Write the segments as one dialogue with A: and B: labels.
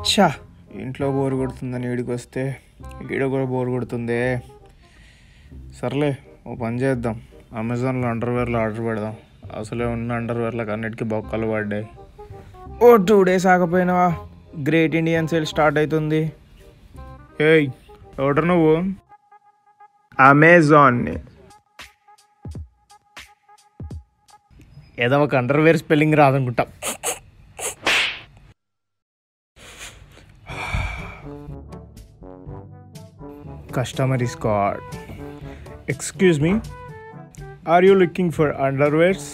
A: ఛా ఇంట్లో బోర్ కొడుతుందని ఈడికి వస్తే ఈడ కూడా బోర్ కొడుతుందే సర్లే ఓ పని చేద్దాం అమెజాన్లో అండర్వేర్లో ఆర్డర్ పెడదాం అసలే ఉన్న అండర్వేర్లకు అన్నిటికీ బొక్కలు పడ్డాయి ఓ టూ డేస్ ఆగపోయినావా గ్రేట్ ఇండియన్ సేల్ స్టార్ట్ అవుతుంది ఏయ్ ఎవడు నువ్వు అమెజాన్ ఏదో ఒక అండర్వేర్ స్పెల్లింగ్ రాదనుకుంటా కస్టమర్ ఇస్ కార్డ్ excuse me are you looking for underwears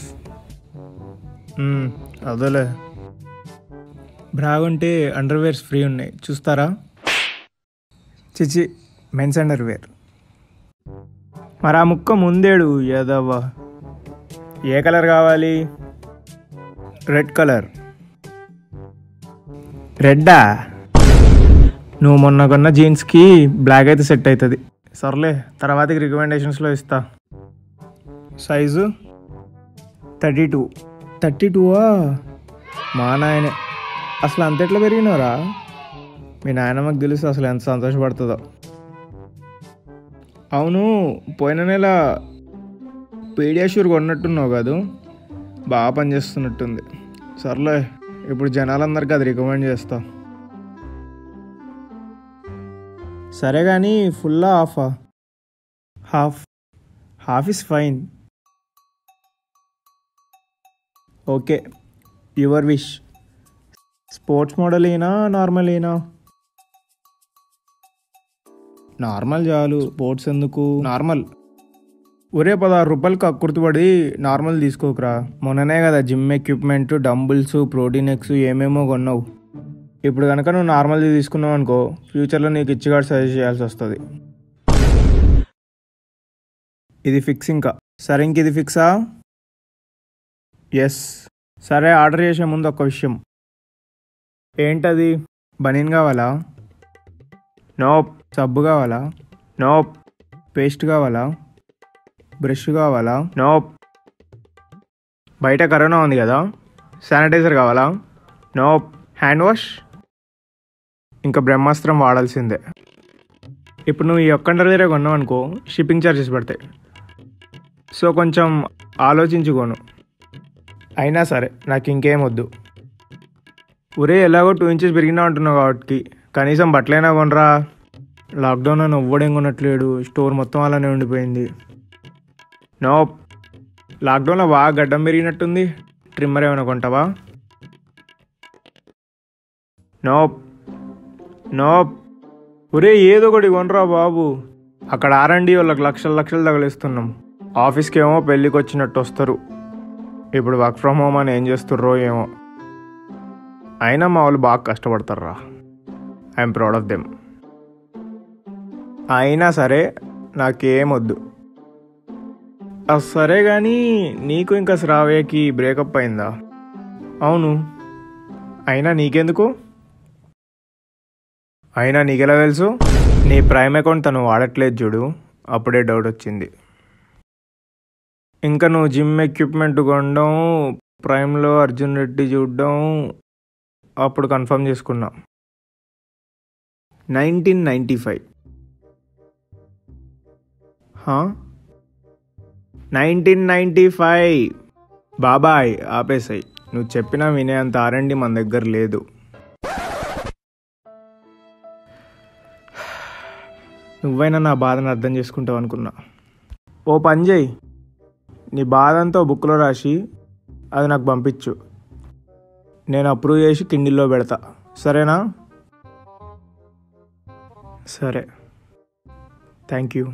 A: అదేలే బ్రాగుంటే అండర్వేర్స్ ఫ్రీ ఉన్నాయి చూస్తారా చిచి మెన్స్ అండర్వేర్ మరి ఆ ముక్క ముందేడు ఏదవ్వా ఏ కలర్ కావాలి రెడ్ కలర్ రెడ్డా నువ్వు మొన్న కొన్న జీన్స్కి బ్లాక్ అయితే సెట్ అవుతుంది సర్లే తర్వాతకి రికమెండేషన్స్లో ఇస్తా సైజు థర్టీ టూ థర్టీ టూవా మా నాయనే అసలు అంత ఎట్లా పెరిగినవరా మీ నాయనమ్మకి తెలుసు అసలు ఎంత సంతోషపడుతుందో అవును పోయిన నెల పీడియాష్యూర్ కొన్నట్టున్నావు కాదు బాగా పనిచేస్తున్నట్టుంది సర్లే ఇప్పుడు జనాలందరికీ అది రికమెండ్ చేస్తా సరే కానీ ఫుల్లా హాఫా half half is fine okay your wish sports model అయినా నార్మల్ అయినా నార్మల్ చాలు స్పోర్ట్స్ ఎందుకు నార్మల్ ఒరే పదహారు రూపాయలకి అక్కుర్తిపడి నార్మల్ తీసుకోకరా మొన్ననే కదా జిమ్ ఎక్విప్మెంట్ డంబుల్స్ ప్రోటీన్ ఎక్స్ ఏమేమో కొన్నావు ఇప్పుడు కనుక నువ్వు నార్మల్ది తీసుకున్నావు అనుకో ఫ్యూచర్లో నీకు ఇచ్చిగాడు సజెస్ట్ చేయాల్సి వస్తుంది ఇది ఫిక్స్ ఇంకా సరే ఇంక ఇది ఫిక్సా ఎస్ సరే ఆర్డర్ చేసే ముందు ఒక విషయం ఏంటది బనీన్ కావాలా నోప్ సబ్బు కావాలా నోప్ పేస్ట్ కావాలా బ్రష్ కావాలా నోప్ బయట కరోనా ఉంది కదా శానిటైజర్ కావాలా నోప్ హ్యాండ్ వాష్ ఇంకా బ్రహ్మాస్త్రం వాడాల్సిందే ఇప్పుడు నువ్వు ఈ ఒక్క దగ్గర కొన్నావు అనుకో షిప్పింగ్ ఛార్జెస్ పడతాయి సో కొంచెం ఆలోచించుకోను అయినా సరే నాకు ఇంకేం వద్దు ఒరే ఎలాగో టూ ఇంచెస్ పెరిగినా అంటున్నావు కాబట్టి కనీసం బట్టలైనా కొనరా లాక్డౌన్ అని ఎవ్వడేం కొనట్లేడు స్టోర్ మొత్తం అలానే ఉండిపోయింది నో లాక్డౌన్లో బాగా గడ్డం పెరిగినట్టుంది ట్రిమ్మర్ ఏమైనా కొంటావా నోప్ నోప్ ఒరే ఏదో ఒకటి కొనరా బాబు అక్కడ ఆర్ఎండి వాళ్ళకి లక్షల లక్షలు తగిలిస్తున్నాం ఆఫీస్కి ఏమో పెళ్ళికి వచ్చినట్టు వస్తారు ఇప్పుడు వర్క్ ఫ్రమ్ హోమ్ అని ఏం చేస్తుర్రో ఏమో అయినా మా వాళ్ళు బాగా కష్టపడతారా ఐఎమ్ ప్రౌడ్ ఆఫ్ దెమ్ అయినా సరే నాకేం వద్దు ఆ, సరే కానీ నీకు ఇంకా శ్రావ్యకి బ్రేకప్ అయిందా అవును అయినా నీకెందుకు అయినా నీకెలా తెలుసు నీ ప్రైమ్ అకౌంట్ తను వాడట్లేదు చూడు అప్పుడే డౌట్ వచ్చింది ఇంకా నువ్వు జిమ్ ఎక్విప్మెంట్ కొనడం ప్రైమ్లో అర్జున్ రెడ్డి చూడడం అప్పుడు కన్ఫర్మ్ చేసుకున్నా nineteen ninety five nineteen ninety five బాబాయ్ ఆపేసాయి నువ్వు చెప్పినా వినేంత ఆరండి మన దగ్గర లేదు నువ్వైనా నా బాధను అర్థం చేసుకుంటావు అనుకున్నా ఓ పని చేయి నీ బాధ అంతా ఓ బుక్లో రాసి అది నాకు పంపించు నేను అప్రూవ్ చేసి కిండిల్లో పెడతా సరేనా సరే థ్యాంక్ యూ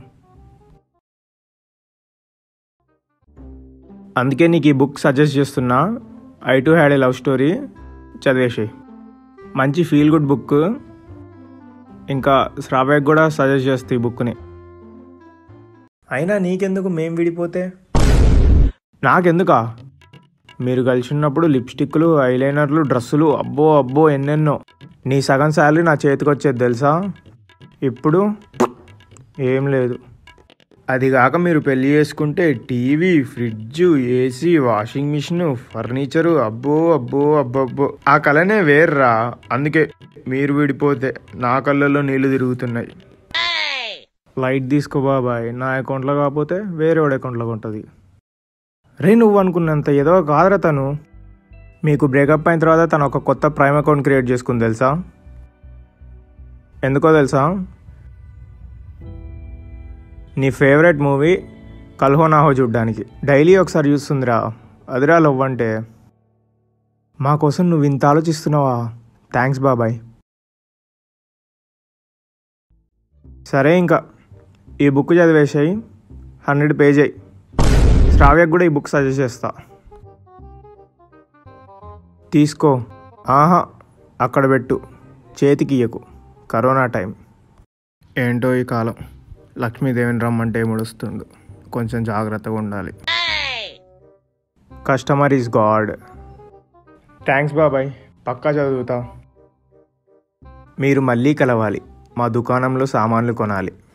A: అందుకే నీకు ఈ బుక్ సజెస్ట్ చేస్తున్నా I to had a love story చదివేసి మంచి ఫీల్ గుడ్ బుక్ ఇంకా శ్రావ్యకి కూడా సజెస్ట్ చేస్తే ఈ బుక్ని అయినా నీకెందుకు మేం విడిపోతే నాకెందుకా మీరు కలిసి ఉన్నప్పుడు లిప్స్టిక్లు ఐలైనర్లు డ్రెస్సులు అబ్బో అబ్బో ఎన్నెన్నో నీ సగం శాలరీ నా చేతికి వచ్చేది తెలుసా ఇప్పుడు ఏం లేదు అది కాక మీరు పెళ్లి చేసుకుంటే TV fridge AC washing machine furniture అబ్బో అబ్బో అబ్బబ్బో ఆ కళనే వేర్రా అందుకే మీరు విడిపోతే నా కళ్ళల్లో నీళ్లు తిరుగుతున్నాయి లైట్ తీసుకో బాబాయ్ నా అకౌంట్లో కాకపోతే వేరే వాడి అకౌంట్లో ఉంటుంది రే నువ్వు అనుకున్నంత ఏదో కాదురా తను మీకు బ్రేకప్ అయిన తర్వాత తను ఒక కొత్త ప్రైమ్ అకౌంట్ క్రియేట్ చేసుకుంది తెలుసా ఎందుకో తెలుసా నీ ఫేవరెట్ మూవీ కల్హోనాహో చూడ్డానికి డైలీ ఒకసారి చూస్తుందిరా అదిరా లవ్ అంటే మా కోసం నువ్వు ఇంత ఆలోచిస్తున్నావా థ్యాంక్స్ బాబాయ్ సరే ఇంకా ఈ బుక్ చదివేసాయి హండ్రెడ్ పేజ్ అయ్యి శ్రావ్యకు కూడా ఈ బుక్ సజెస్ట్ చేస్తా తీసుకో ఆహా అక్కడ పెట్టు చేతికి ఇయ్యకు కరోనా టైం ఏంటో ఈ కాలం లక్ష్మీదేవిని రమ్మంటే ముడుస్తుండు కొంచెం జాగ్రత్తగా ఉండాలి కస్టమర్ ఈజ్ గాడ్ థ్యాంక్స్ బాబాయ్ పక్కా చదువుతా మీరు మళ్ళీ కలవాలి మా దుకాణంలో సామాన్లు కొనాలి